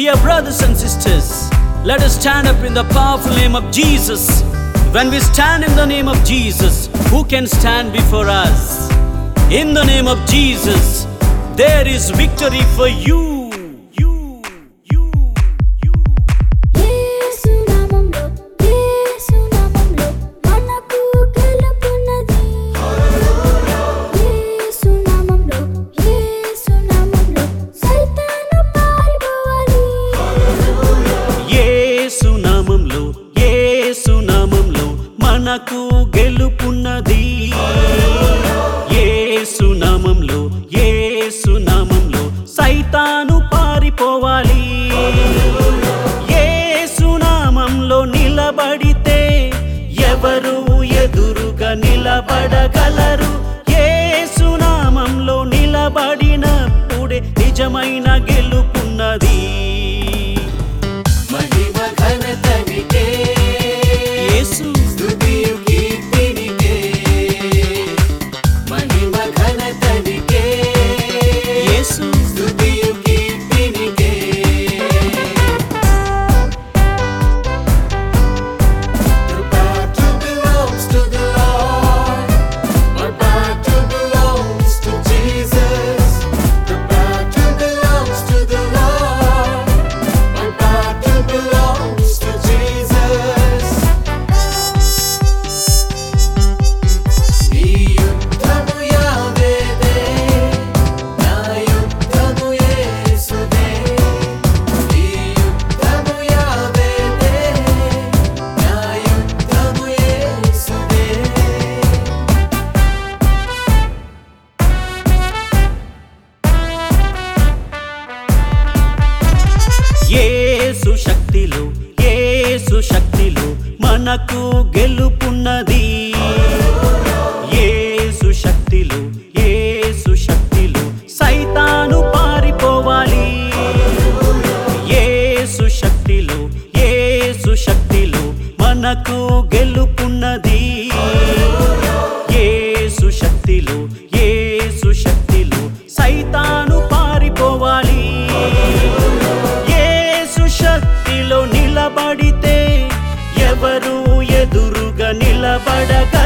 Dear brothers and sisters, let us stand up in the powerful name of Jesus. When we stand in the name of Jesus, who can stand before us? In the name of Jesus, there is victory for you. You, you, you. యేసు నామములో యేసు నామములో మనకు గెలుపున్నది యేసు నామములో యేసు నామములో సైతాను పారిపోవాలి యేసు నామంలో యేసు నామంలో మనకు గెలుపున్నది యేసు నామంలో యేసు నామంలో సైతాను పారిపోవాలి యేసు నామంలో నిలబడితే ఎవరు ఎదురుగా నిలబడగలరు యేసు నామంలో నిలబడినప్పుడే నిజమైన గెలుపున్నది మహిమ ఘనతనికే యేసు స్తుతియు కీర్తినికే మహిమ ఘనతనికే యేసు స్తుతియు కీర్తినికే The battle belongs to the Lord. My battle belongs to Jesus. The battle belongs to the Lord. My battle belongs to Jesus. నీ యుద్ధము యావేదే నా యుద్ధము యేసుదే నీ యుద్ధము యావేదే నా యుద్ధము యేసుదే యేసు శక్తిలో యేసు శక్తిలో మనకు గెలుపున్నది యేసు శక్తిలో యేసు శక్తిలో సైతాను పారిపోవాలి యేసు శక్తిలో యేసు శక్తిలో మనకు గెలుపున్నది యేసు శక్తిలో యేసు శక్తిలో సైతాను పారిపోవాలి యేసు శక్తిలో నిలబడితే ఎవరు ఎదురుగా నిలబడగ